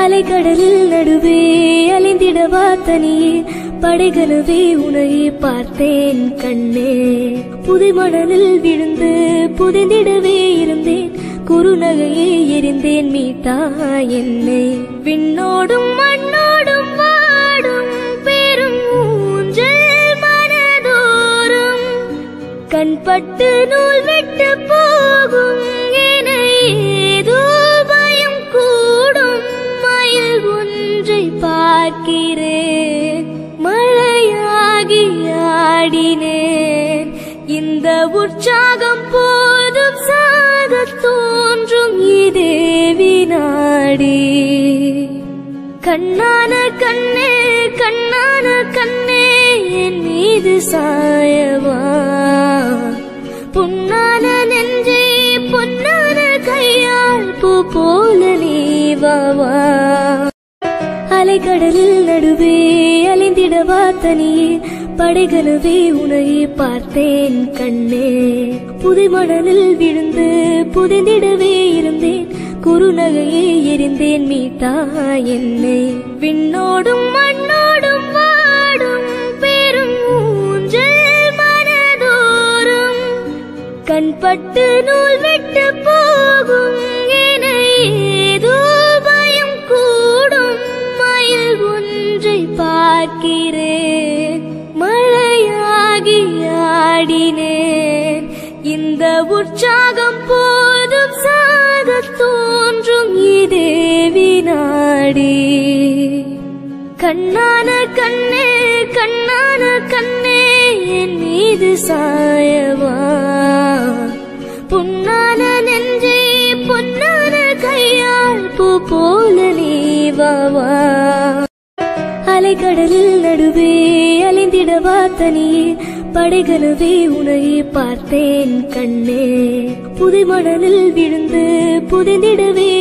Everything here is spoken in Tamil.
அலைக்கடலில் நடுவே அலைந்திடவா தனியே படைகளவே உனையே பார்த்தேன் கண்ணே புதை மணலில் விழுந்து புதைந்திடவே இருந்தேன் குறுநகையே எரிந்தேன் மீட்டா என்னை விண்ணோடும் மண்ணோடும் வாடும் பெரும் ஊஞ்சல் மனதோறும் கண்பட்டு நூல் விட்டு போகும் என ஏதோ பயம் கூடும் மயில் ஒன்றை பார்க்கிறேன் மழையாகி ஆடினேன் இந்த உற்சாகம் போதும் சாக தோன்றும் இதே வினாடி கண்ணான கண்ணே கண்ணான கண்ணே என் மீது சாயவா புண்ணான நெஞ்சே பொன்னான கையால் பூ போல நீவாவா அலைக்கடலில் நடுவே அலைந்திடவா தனியே படைகளவே உனையே பார்த்தேன் கண்ணே புதை மணலில் விழுந்து புதைந்திடவே இருந்தேன் குறுநகையே எரிந்தேன் மீட்டா என்னை விண்ணோடும் மண்ணோடும் வாடும் பெரும் ஊஞ்சல் மனதோறும் கண்பட்டு நூல் விட்டு போகும் என ஏதோ பயம் கூடும் மயில் ஒன்றை பார்க்கிறேன் மழையாகி ஆடினேன் இந்த உற்சாகம் போதும் சாக தோன்றும் இதே வினாடி கண்ணான கண்ணே கண்ணான கண்ணே என் மீது சாயவா புண்ணான நெஞ்சே பொன்னான கையால் பூ போல நீவாவா அலைக்கடலில் நடுவே அலைந்திடவா தனியே படைகளவே உனையே பார்த்தேன் கண்ணே புதை மணலில் விழுந்து புதைந்திடவே